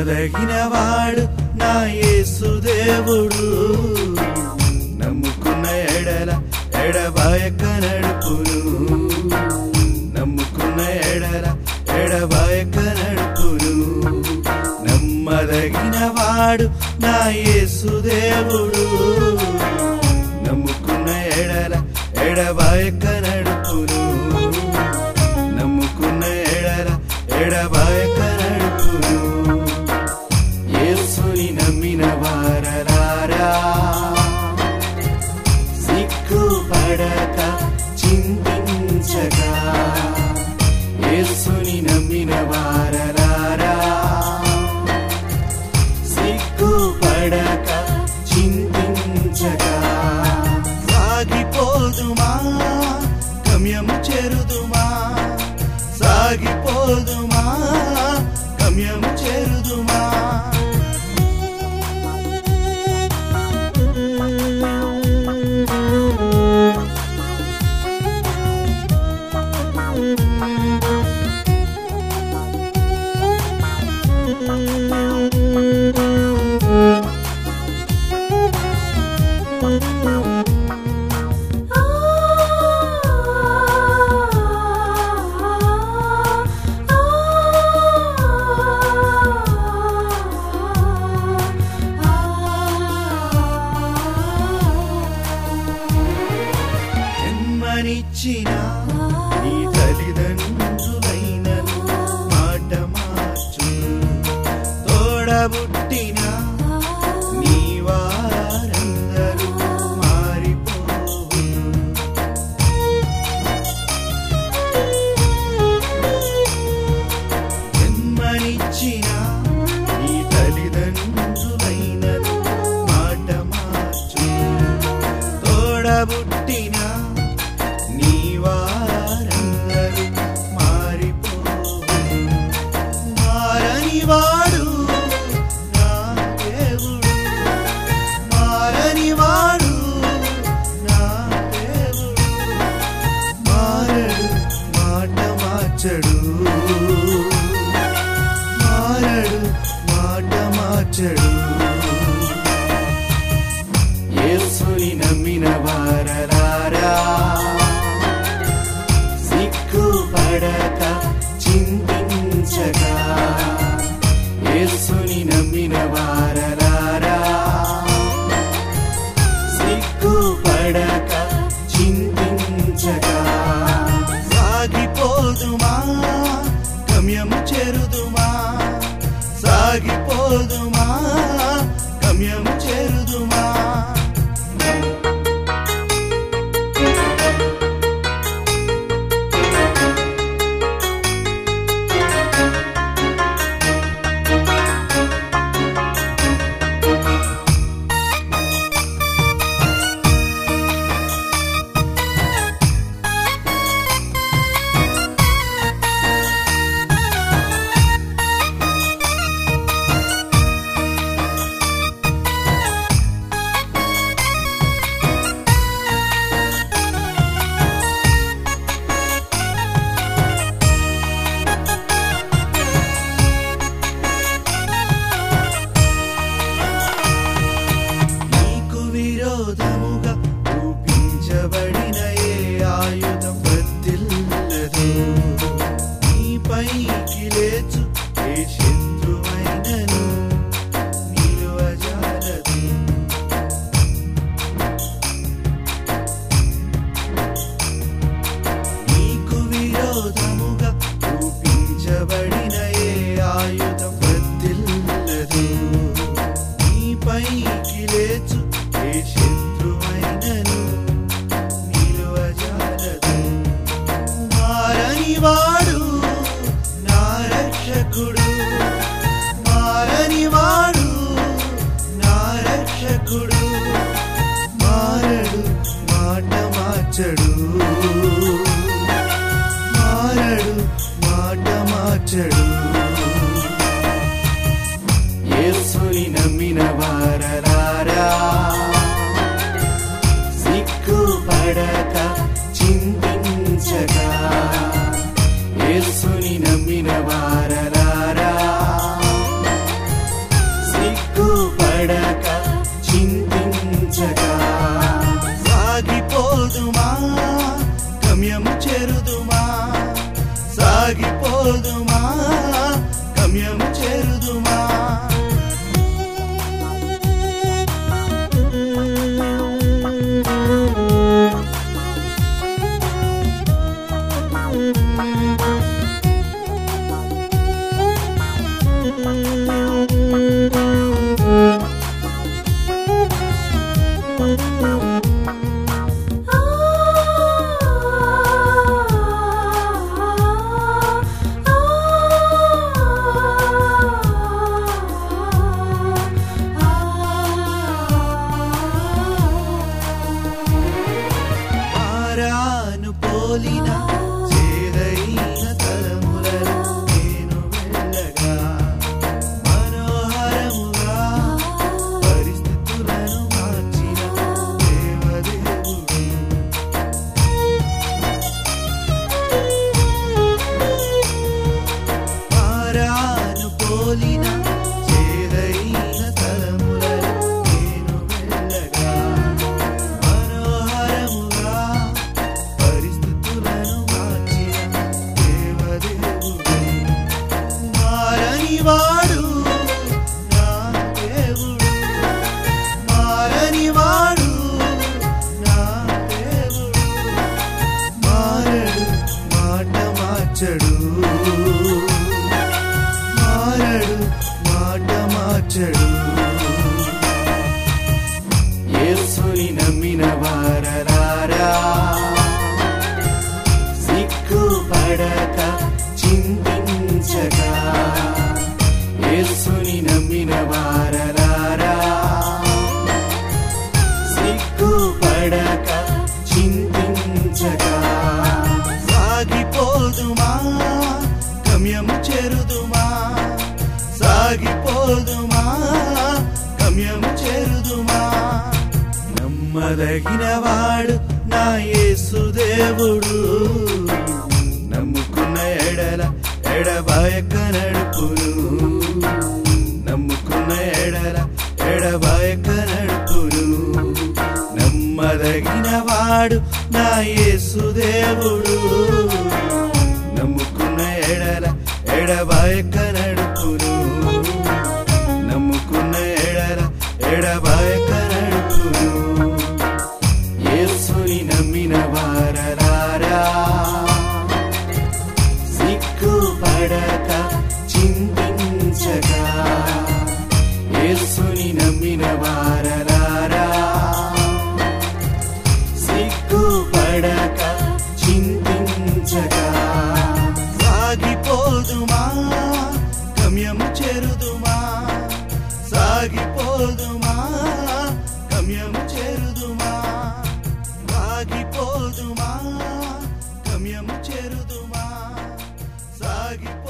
నమ్మదగినవాడు నా యేసుదేవుడు నమ్ముకున్న ఎడల ఎడబాయక నడుపును నమ్ముకున్న ఎడల ఎడబాయక నడుపును నమ్మదగినవాడు నా యేసుదేవుడు నమ్ముకున్న ఎడల ఎడబాయక నడుపును నమ్ముకున్న ఎడల ఎడబాయక నడుపును యేసుని నమ్మిన వారలారా సిగ్గుపడక చింతించగా యేసుని నమ్మిన వారలారా సిగ్గుపడక చింతించగా సాగిపోదుమా గమ్యము చేరుదుమా సాగిపోదుమా గమ్యము చేరుదుమా జన్మనిచ్చిన నీ తల్లిదండ్రులైన మాట మార్చు తోడబుట్టిన నీ వారందరూ మారిపోవు జన్మనిచ్చిన నీ తల్లిదండ్రులైన మాట మార్చు తోడబుట్టిన నీ వారందరూ మారిపోవు మారని వాడు నా దేవుడు మారని వాడు నా దేవుడు మారడు మాట మార్చడు మారడు మాట మార్చడు యేసుని నమ్మిన వారలారా సిగ్గుపడక చింతించగా యేసుని నమ్మిన వారలారా సిగ్గుపడక చింతించగా సాగిపోదుమా గమ్యము చేరుదుమా సాగిపోదుమా గమ్యము చేరుదుమా నీకు విరోధముగా రూపించబడిన ఏ ఆయుధం వర్తిల్లదు నీపైకి లేచు ఏ శత్రువైనను నిలువజాలదు నీకు విరోధముగా రూపించబడిన ఏ ఆయుధం వర్తిల్లదు నీపైకి లేచు ఏ శత్రువైనను నిలువజాలదు మారని వాడు నా రక్షకుడు మారని వాడు నా రక్షకుడు మారడు మాట మార్చడు మారడు మాట మార్చడు యేసుని నమ్మిన వారలారా సిగ్గుపడక చింతించగా యేసుని నమ్మిన వారలారా మార్చడు యేసుని నమ్మిన వారలారా సిగ్గుపడక చింతించక యేసుని నమ్మిన వారలారా సిగ్గుపడక చింతించక సాగిపోదుమా గమ్యము చేరుదుమా సాగిపోదుమా గమ్యము చేరుదుమా నమ్మదగిన వాడు నా యేసుదేవుడు నమ్ముకున్న ఎడల ఎడబాయక నడుపును నమ్ముకున్న ఎడల ఎడబాయక నడుపును నమ్మదగిన వాడు నా యేసుదేవుడు నమ్ముకున్న ఎడల ఎడబాయక నడుపును నమ్ముకున్న ఎడల ఎడబాయక నడుపును యేసుని నమ్మిన వారలారా సిగ్గుపడక చింతించక యేసుని నమ్మిన వారలారా సిగ్గుపడక చింతించక సాగిపోదుమా గమ్యము చేరుదుమా సాగిపోదుమా గమ్యము చేరుదుమా సాగిపోదుమా గమ్యము చేరుదుమా సాగిపో